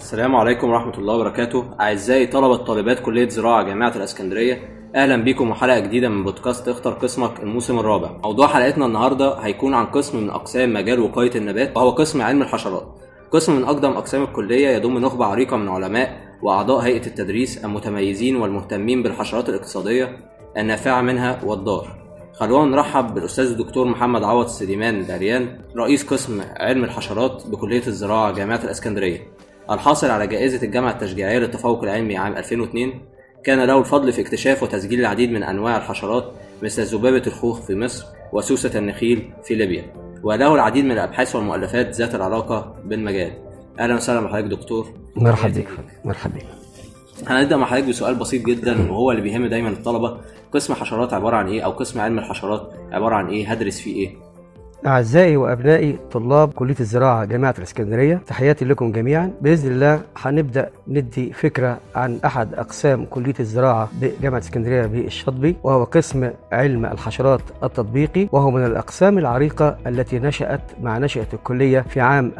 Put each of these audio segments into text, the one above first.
السلام عليكم ورحمة الله وبركاته أعزائي طلبة طالبات كلية زراعة جامعة الإسكندرية أهلا بيكم وحلقة جديدة من بودكاست اختر قسمك الموسم الرابع موضوع حلقتنا النهاردة هيكون عن قسم من أقسام مجال وقاية النبات وهو قسم علم الحشرات قسم من أقدم أقسام الكلية يضم نخبة عريقة من علماء وأعضاء هيئة التدريس المتميزين والمهتمين بالحشرات الاقتصادية النافعة منها والضار خلونا نرحب بالأستاذ الدكتور محمد عوض سليمان داريان رئيس قسم علم الحشرات بكلية الزراعة جامعة الإسكندرية الحاصل على جائزة الجامعة التشجيعية للتفوق العلمي عام 2002 كان له الفضل في اكتشاف وتسجيل العديد من أنواع الحشرات مثل ذبابة الخوخ في مصر وسوسة النخيل في ليبيا وله العديد من الأبحاث والمؤلفات ذات العلاقة بالمجال أهلا وسهلا بحضرتك دكتور مرحبا بك مرحبا بك هنبدأ مع حضرتك بسؤال بسيط جدا وهو اللي بيهم دايما الطلبة قسم حشرات عبارة عن إيه أو قسم علم الحشرات عبارة عن إيه هدرس فيه إيه أعزائي وأبنائي طلاب كلية الزراعة جامعة الإسكندرية تحياتي لكم جميعا بإذن الله هنبدأ ندي فكرة عن أحد أقسام كلية الزراعة بجامعة الإسكندرية بالشاطبي وهو قسم علم الحشرات التطبيقي وهو من الأقسام العريقة التي نشأت مع نشأة الكلية في عام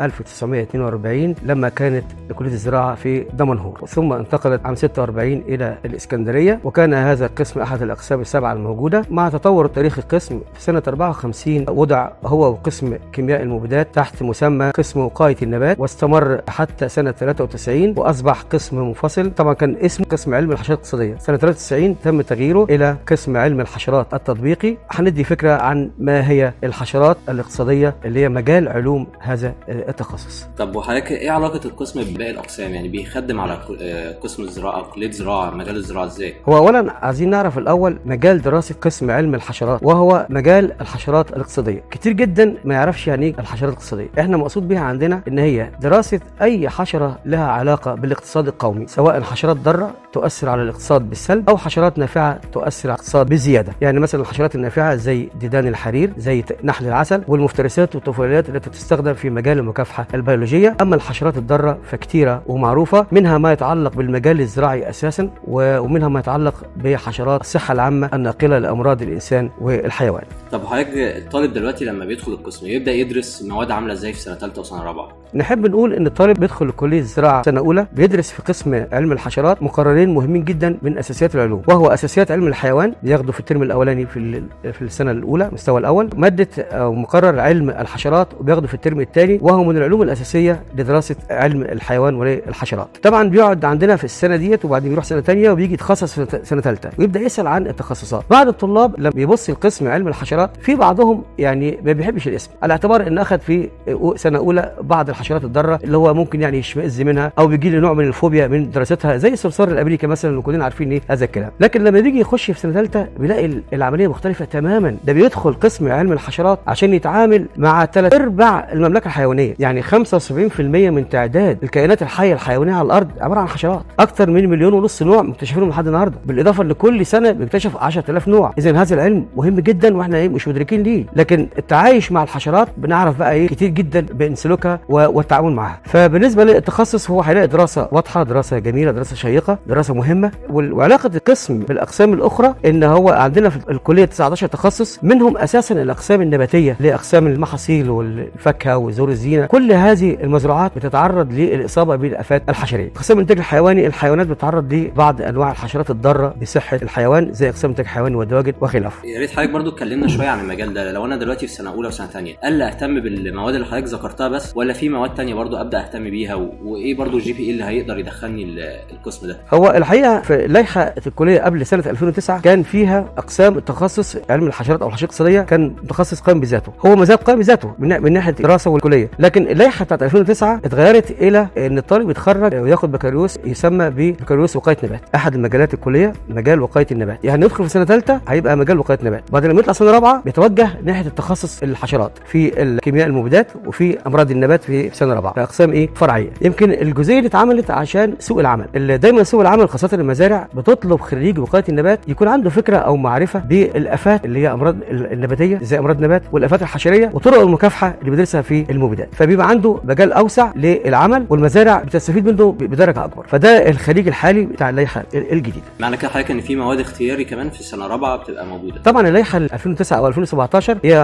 1942 لما كانت كلية الزراعة في دمنهور ثم انتقلت عام 46 إلى الإسكندرية وكان هذا القسم أحد الأقسام السبعة الموجودة مع تطور تاريخ القسم في سنة 54 وضع هو قسم كيمياء المبيدات تحت مسمى قسم وقاية النبات واستمر حتى سنة 93 وأصبح قسم منفصل طبعا كان اسم قسم علم الحشرات الاقتصادية سنة 93 تم تغييره إلى قسم علم الحشرات التطبيقي هندي فكرة عن ما هي الحشرات الاقتصادية اللي هي مجال علوم هذا التخصص طب وحضرتك إيه علاقة القسم بباقي الأقسام يعني بيخدم على ك- آه، قسم الزراعة أو كلية زراعة مجال الزراعة إزاي؟ هو اولا عايزين نعرف الاول مجال دراسه قسم علم الحشرات وهو مجال الحشرات الاقتصاديه كتير جدا ما يعرفش يعني ايه الحشرات الاقتصاديه احنا مقصود بيها عندنا ان هي دراسه اي حشره لها علاقه بالاقتصاد القومي سواء حشرات ضاره تؤثر على الاقتصاد بالسلب او حشرات نافعه تؤثر على الاقتصاد بزياده يعني مثلا الحشرات النافعه زي ديدان الحرير زي ت- نحل العسل والمفترسات والطفيليات التي تستخدم في مجال المكافحه البيولوجيه اما الحشرات الضاره فكتيره ومعروفه منها ما يتعلق بالمجال الزراعي اساسا و- ومنها ما يتعلق بحشرات الصحه العامه الناقله لامراض الانسان والحيوان طب حضرتك الطالب دلوقتي لما بيدخل القسم يبدأ يدرس مواد عاملة إزاي في سنة ثالثة وسنة رابعة؟ نحب نقول ان الطالب بيدخل كليه الزراعه سنه اولى بيدرس في قسم علم الحشرات مقررين مهمين جدا من اساسيات العلوم وهو اساسيات علم الحيوان بياخده في الترم الاولاني في ال- في السنه الاولى المستوى الاول ماده او مقرر علم الحشرات وبياخده في الترم الثاني وهو من العلوم الاساسيه لدراسه علم الحيوان والحشرات طبعا بيقعد عندنا في السنه ديت وبعدين يروح سنه ثانيه وبيجي يتخصص في سنه ثالثه ويبدا يسال عن التخصصات بعض الطلاب لما بيبص لقسم علم الحشرات في بعضهم يعني ما بيحبش الاسم على اعتبار ان اخذ في سنه اولى بعض الحشرات الضاره اللي هو ممكن يعني يشمئز منها او بيجي له نوع من الفوبيا من دراستها زي الصرصار الامريكي مثلا اللي كلنا عارفين ايه هذا الكلام لكن لما بيجي يخش في سنه ثالثه بيلاقي ال- العمليه مختلفه تماما ده بيدخل قسم علم الحشرات عشان يتعامل مع ثلاث ارباع المملكه الحيوانيه يعني 75% من تعداد الكائنات الحيه الحيوانيه على الارض عباره عن حشرات اكثر من مليون ونص نوع مكتشفينهم لحد النهارده بالاضافه لكل سنه بيكتشف 10000 نوع اذا هذا العلم مهم جدا واحنا ايه مش مدركين ليه لكن التعايش مع الحشرات بنعرف بقى ايه كتير جدا بين سلوكها و- والتعامل معها فبالنسبه للتخصص هو هيلاقي دراسه واضحه دراسه جميله دراسه شيقه دراسه مهمه وال- وعلاقه القسم بالاقسام الاخرى ان هو عندنا في الكليه 19 تخصص منهم اساسا الاقسام النباتيه اللي هي اقسام المحاصيل والفاكهه وزهور الزينه كل هذه المزروعات بتتعرض للاصابه بالافات الحشريه اقسام الانتاج الحيواني الحيوانات بتتعرض لبعض انواع الحشرات الضاره بصحه الحيوان زي اقسام الانتاج الحيواني والدواجن وخلافه يا ريت حضرتك برضو اتكلمنا شويه عن المجال ده لو انا دلوقتي في سنه اولى وسنه ثانيه هل اهتم بالمواد اللي حضرتك ذكرتها بس ولا في مواد تانية برضو ابدا اهتم بيها و... وايه برضو الجي بي اي اللي هيقدر يدخلني ال- القسم ده هو الحقيقه في لائحه الكليه قبل سنه 2009 كان فيها اقسام التخصص علم الحشرات او الحشرات الاقتصاديه كان متخصص قائم بذاته هو ما زال قائم بذاته من, نا- من ناحيه الدراسه والكليه لكن اللائحه بتاعت 2009 اتغيرت الى ان الطالب يتخرج وياخد بكالوريوس يسمى ببكالوريوس وقايه نبات احد المجالات الكليه مجال وقايه النبات يعني يدخل في سنه ثالثه هيبقى مجال وقايه نبات بعد لما يطلع سنه رابعه بيتوجه ناحيه التخصص الحشرات في الكيمياء المبيدات وفي امراض النبات في سنه رابعه اقسام ايه فرعيه يمكن الجزئيه دي اتعملت عشان سوق العمل اللي دايما سوق العمل خاصه المزارع بتطلب خريج وقايه النبات يكون عنده فكره او معرفه بالافات اللي هي امراض النباتيه زي امراض النبات والافات الحشريه وطرق المكافحه اللي بيدرسها في المبيدات فبيبقى عنده مجال اوسع للعمل والمزارع بتستفيد منه بدرجه اكبر فده الخريج الحالي بتاع اللائحه الجديده معنى كده حضرتك ان في مواد اختياري كمان في سنه رابعه بتبقى موجوده طبعا اللائحه 2009 او 2017 هي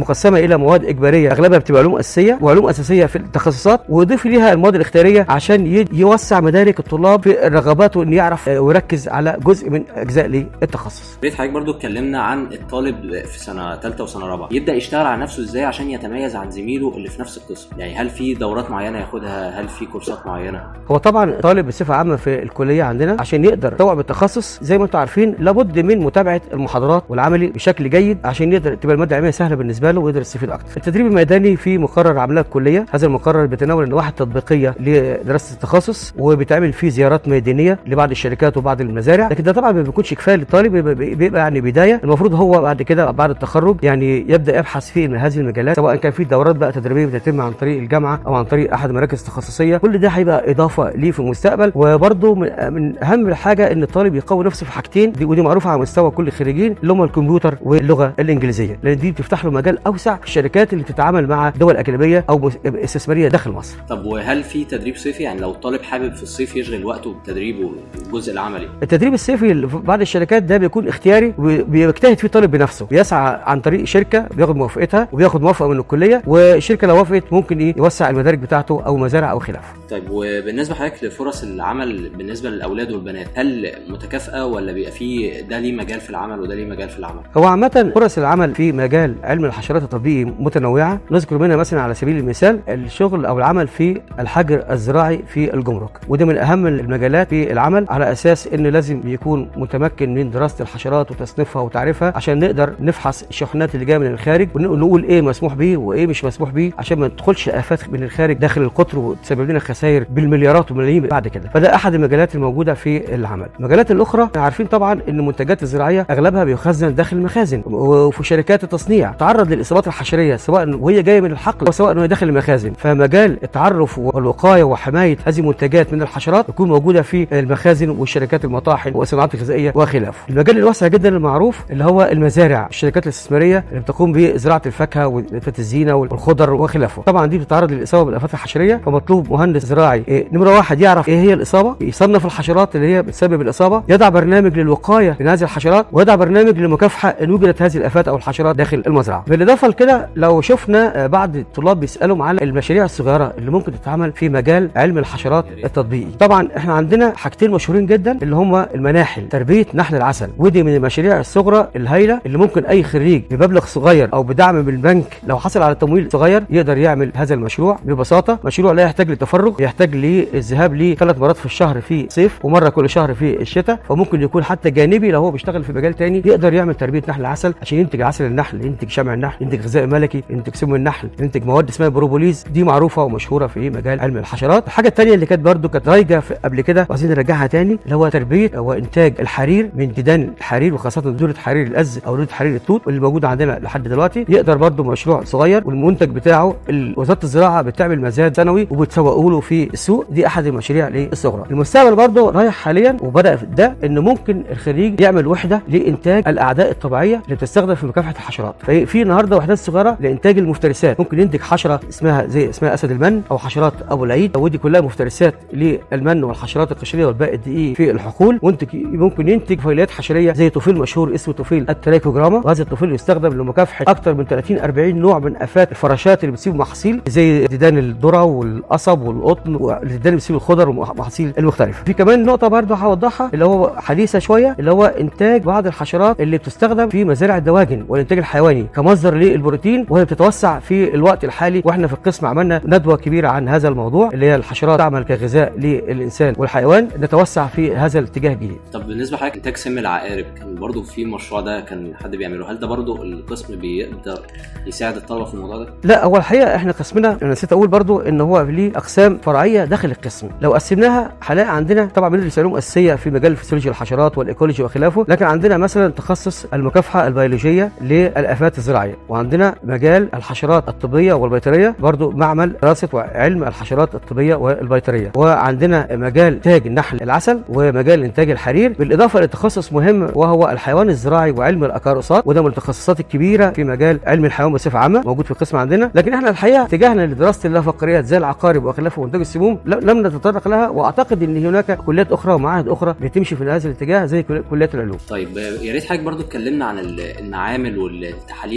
مقسمه الى مواد اجباريه اغلبها بتبقى علوم اساسيه وعلوم اساسيه في التخصصات ويضيف ليها المواد الاختياريه عشان ي- يوسع مدارك الطلاب في رغباته انه يعرف آه، ويركز على جزء من اجزاء للتخصص ريت حضرتك برضو اتكلمنا عن الطالب في سنه ثالثه وسنه رابعه يبدا يشتغل على نفسه ازاي عشان يتميز عن زميله اللي في نفس القسم يعني هل في دورات معينه ياخدها هل في كورسات معينه هو طبعا الطالب بصفه عامه في الكليه عندنا عشان يقدر يستوعب التخصص زي ما انتم عارفين لابد من متابعه المحاضرات والعملي بشكل جيد عشان يقدر تبقى الماده العلميه سهله بالنسبه له ويقدر يستفيد اكتر. التدريب الميداني في مقرر عاملاه الكليه، هذا المقرر بيتناول النواحي التطبيقيه لدراسه التخصص وبيتعمل فيه زيارات ميدانيه لبعض الشركات وبعض المزارع، لكن ده طبعا ما بيكونش كفايه للطالب بيبقى, بيبقى يعني بدايه، المفروض هو بعد كده بعد التخرج يعني يبدا يبحث في هذه المجالات سواء كان في دورات بقى تدريبيه بتتم عن طريق الجامعه او عن طريق احد المراكز التخصصيه، كل ده هيبقى اضافه ليه في المستقبل وبرده من, من اهم الحاجه ان الطالب يقوي نفسه في حاجتين دي ودي معروفه على مستوى كل الخريجين اللي هم الكمبيوتر واللغه الانجليزيه لان دي بتفتح له مجال اوسع في الشركات اللي بتتعامل مع دول اجنبيه او مس- استثماريه داخل مصر طب وهل في تدريب صيفي يعني لو الطالب حابب في الصيف يشغل وقته بالتدريب والجزء العملي التدريب الصيفي اللي في بعض الشركات ده بيكون اختياري وبيجتهد فيه الطالب بنفسه بيسعى عن طريق شركه بياخد موافقتها وبياخد موافقه من الكليه والشركه لو وافقت ممكن ايه يوسع المدارج بتاعته او مزارع او خلافه طيب وبالنسبه حضرتك لفرص العمل بالنسبه للاولاد والبنات هل متكافئه ولا بيبقى في ده ليه مجال في العمل وده ليه مجال في العمل هو عامة فرص العمل في مجال علم الحشرات التطبيقي متنوعة، نذكر منها مثلا على سبيل المثال الشغل أو العمل في الحجر الزراعي في الجمرك، وده من أهم المجالات في العمل على أساس إن لازم يكون متمكن من دراسة الحشرات وتصنيفها وتعريفها عشان نقدر نفحص الشحنات اللي جاية من الخارج ونقول إيه مسموح به وإيه مش مسموح به عشان ما تدخلش آفات من الخارج داخل القطر وتسبب لنا خسائر بالمليارات والملايين بعد كده، فده أحد المجالات الموجودة في العمل. المجالات الأخرى عارفين طبعا إن المنتجات الزراعية أغلبها بيخزن داخل المخازن وفي شركات التصنيع تعرض للاصابات الحشريه سواء وهي جايه من الحقل او سواء وهي داخل المخازن فمجال التعرف والوقايه وحمايه هذه المنتجات من الحشرات تكون موجوده في المخازن والشركات المطاحن والصناعات الغذائيه وخلافه المجال الواسع جدا المعروف اللي هو المزارع الشركات الاستثماريه اللي بتقوم بزراعه الفاكهه ونباتات الزينه والخضر وخلافه طبعا دي بتتعرض للاصابه بالافات الحشريه فمطلوب مهندس زراعي إيه نمره واحد يعرف ايه هي الاصابه يصنف الحشرات اللي هي بتسبب الاصابه يضع برنامج للوقايه من هذه الحشرات ويضع برنامج لمكافحه ان وجدت هذه الافات او الحشرات داخل المزرعه بالاضافه لكده لو شفنا آه، بعض الطلاب بيسالوا على المشاريع الصغيره اللي ممكن تتعمل في مجال علم الحشرات التطبيقي طبعا احنا عندنا حاجتين مشهورين جدا اللي هم المناحل تربيه نحل العسل ودي من المشاريع الصغرى الهائله اللي ممكن اي خريج بمبلغ صغير او بدعم من البنك لو حصل على تمويل صغير يقدر يعمل هذا المشروع ببساطه مشروع لا يحتاج لتفرغ يحتاج للذهاب ليه ثلاث مرات في الشهر في صيف ومره كل شهر في الشتاء فممكن يكون حتى جانبي لو هو بيشتغل في مجال تاني يقدر يعمل تربيه نحل عسل عشان ينتج عسل النحل ينتج شمع النحل ينتج غذاء ملكي ينتج سم النحل ينتج مواد اسمها بروبوليز دي معروفه ومشهوره في مجال علم الحشرات الحاجه الثانيه اللي كانت برده كانت رايجه في- قبل كده وعايزين نرجعها تاني اللي هو تربيه وانتاج الحرير من ديدان الحرير وخاصه دوره حرير الأز او دوره حرير التوت واللي موجوده عندنا لحد دلوقتي يقدر برده مشروع صغير والمنتج بتاعه ال- وزاره الزراعه بتعمل مزاد سنوي وبتسوقه له في السوق دي احد المشاريع للصغرى المستقبل برده رايح حاليا وبدا في ده ان ممكن الخريج يعمل وحده لانتاج الاعداء الطبيعيه اللي بتستخدم في مكافحه الحشرات في في النهارده وحدات صغيره لانتاج المفترسات ممكن ينتج حشره اسمها زي اسمها اسد المن او حشرات ابو العيد ودي كلها مفترسات للمن والحشرات القشريه والباقي الدقيق في الحقول وانتج ممكن ينتج فيلات حشريه زي طفيل مشهور اسمه طفيل التراكوجراما وهذا الطفيل يستخدم لمكافحه اكثر من 30 40 نوع من افات الفراشات اللي بتسيب محاصيل زي ديدان الذره والقصب والقطن والديدان اللي بتسيب الخضر والمحاصيل المختلفه في كمان نقطه برضه هوضحها اللي هو حديثه شويه اللي هو انتاج بعض الحشرات اللي بتستخدم في مزارع الدواجن والانتاج الحيواني كمصدر للبروتين وهي بتتوسع في الوقت الحالي واحنا في القسم عملنا ندوه كبيره عن هذا الموضوع اللي هي الحشرات تعمل كغذاء للانسان والحيوان نتوسع في هذا الاتجاه الجديد طب بالنسبه لحضرتك انتاج سم العقارب كان برضو في مشروع ده كان حد بيعمله هل ده برضو القسم بيقدر يساعد الطلبه في الموضوع ده لا هو الحقيقه احنا قسمنا انا نسيت اقول برضو ان هو ليه اقسام فرعيه داخل القسم لو قسمناها هنلاقي عندنا طبعا بندرس علوم اساسيه في مجال فسيولوجيا الحشرات والايكولوجي وخلافه لكن عندنا مثلا تخصص المكافحه البيولوجيه للافات الزراعيه وعندنا مجال الحشرات الطبيه والبيطريه برضو معمل دراسه وعلم الحشرات الطبيه والبيطريه وعندنا مجال انتاج النحل العسل ومجال انتاج الحرير بالاضافه لتخصص مهم وهو الحيوان الزراعي وعلم الاكاروسات وده من التخصصات الكبيره في مجال علم الحيوان بصفه عامه موجود في القسم عندنا لكن احنا الحقيقه اتجاهنا لدراسه اللافقريات زي العقارب وخلافه وانتاج السموم ل- لم نتطرق لها واعتقد ان هناك كليات اخرى ومعاهد اخرى بتمشي في هذا الاتجاه زي كل- كليات العلوم طيب يا ريت حضرتك برضو اتكلمنا عن ال- المعامل والتحاليل اللي ممكن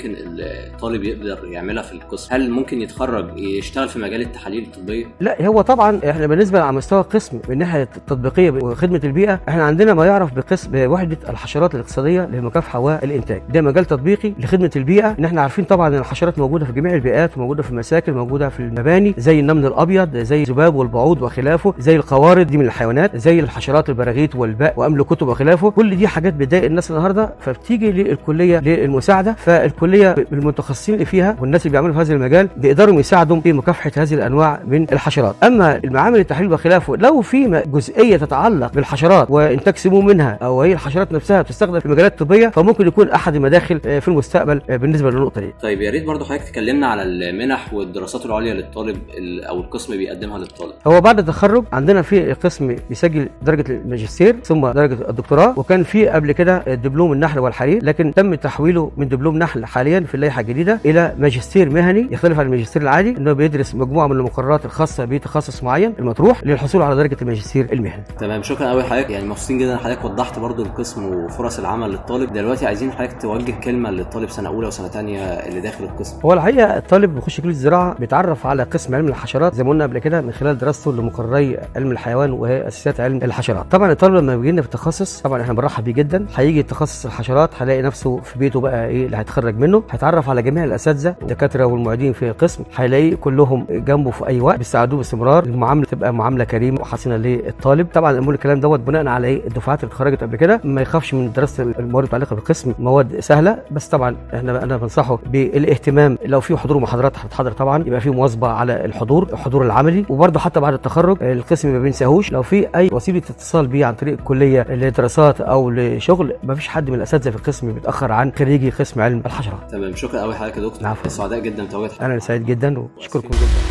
ممكن الطالب يقدر يعملها في القسم هل ممكن يتخرج يشتغل في مجال التحاليل الطبيه لا هو طبعا احنا بالنسبه على مستوى القسم من الناحيه التطبيقيه وخدمه البيئه احنا عندنا ما يعرف بقسم بوحده الحشرات الاقتصاديه للمكافحه والانتاج ده مجال تطبيقي لخدمه البيئه ان احنا عارفين طبعا ان الحشرات موجوده في جميع البيئات موجوده في المساكن موجوده في المباني زي النمل الابيض زي الذباب والبعوض وخلافه زي القوارض دي من الحيوانات زي الحشرات البراغيث والباء وامل كتب وخلافه كل دي حاجات بتضايق الناس النهارده فبتيجي للكليه للمساعده فالكليه بالمتخصصين اللي فيها والناس اللي بيعملوا في هذا المجال بيقدروا يساعدوا في مكافحه هذه الانواع من الحشرات اما المعامل التحليل وخلافه لو في جزئيه تتعلق بالحشرات وانتاج سموم منها او هي الحشرات نفسها بتستخدم في مجالات طبيه فممكن يكون احد المداخل في المستقبل بالنسبه للنقطه دي طيب يا ريت برضه حضرتك تكلمنا على المنح والدراسات العليا للطالب او القسم بيقدمها للطالب هو بعد التخرج عندنا في قسم بيسجل درجه الماجستير ثم درجه الدكتوراه وكان في قبل كده دبلوم النحل والحرير لكن تم تحويله من دبلوم نحل حاليا في اللائحه الجديده الى ماجستير مهني يختلف عن الماجستير العادي انه بيدرس مجموعه من المقررات الخاصه بتخصص معين المطروح للحصول على درجه الماجستير المهني تمام شكرا قوي حضرتك يعني مبسوطين جدا حضرتك وضحت برضو القسم وفرص العمل للطالب دلوقتي عايزين حضرتك توجه كلمه للطالب سنه اولى وسنه ثانيه اللي داخل القسم هو الحقيقه الطالب بيخش كليه الزراعه بيتعرف على قسم علم الحشرات زي ما قلنا قبل كده من خلال دراسته لمقرري علم الحيوان وهي اساسيات علم الحشرات طبعا الطالب لما بيجي لنا في التخصص طبعا احنا بنرحب بيه جدا هيجي تخصص الحشرات هيلاقي نفسه في بيته بقى ايه اللي هيتخرج منه هيتعرف على جميع الاساتذه الدكاتره والمعيدين في القسم هيلاقي كلهم جنبه في اي وقت بيساعدوه باستمرار المعامله تبقى معامله كريمه وحسنه للطالب طبعا نقول الكلام دوت بناء على ايه الدفعات اللي اتخرجت قبل كده ما يخافش من دراسه المواد المتعلقه بالقسم مواد سهله بس طبعا احنا انا بنصحه بالاهتمام لو في حضور محاضرات هتحضر طبعا يبقى في مواظبه على الحضور الحضور العملي وبرده حتى بعد التخرج القسم ما بينساهوش لو في اي وسيله اتصال بيه عن طريق الكليه لدراسات او لشغل ما فيش حد من الاساتذه في القسم بيتاخر عن خريجي قسم علم الحشرات تمام شكرا قوي حضرتك يا دكتور عفوا. سعداء جدا بتواجد انا سعيد جدا واشكركم جدا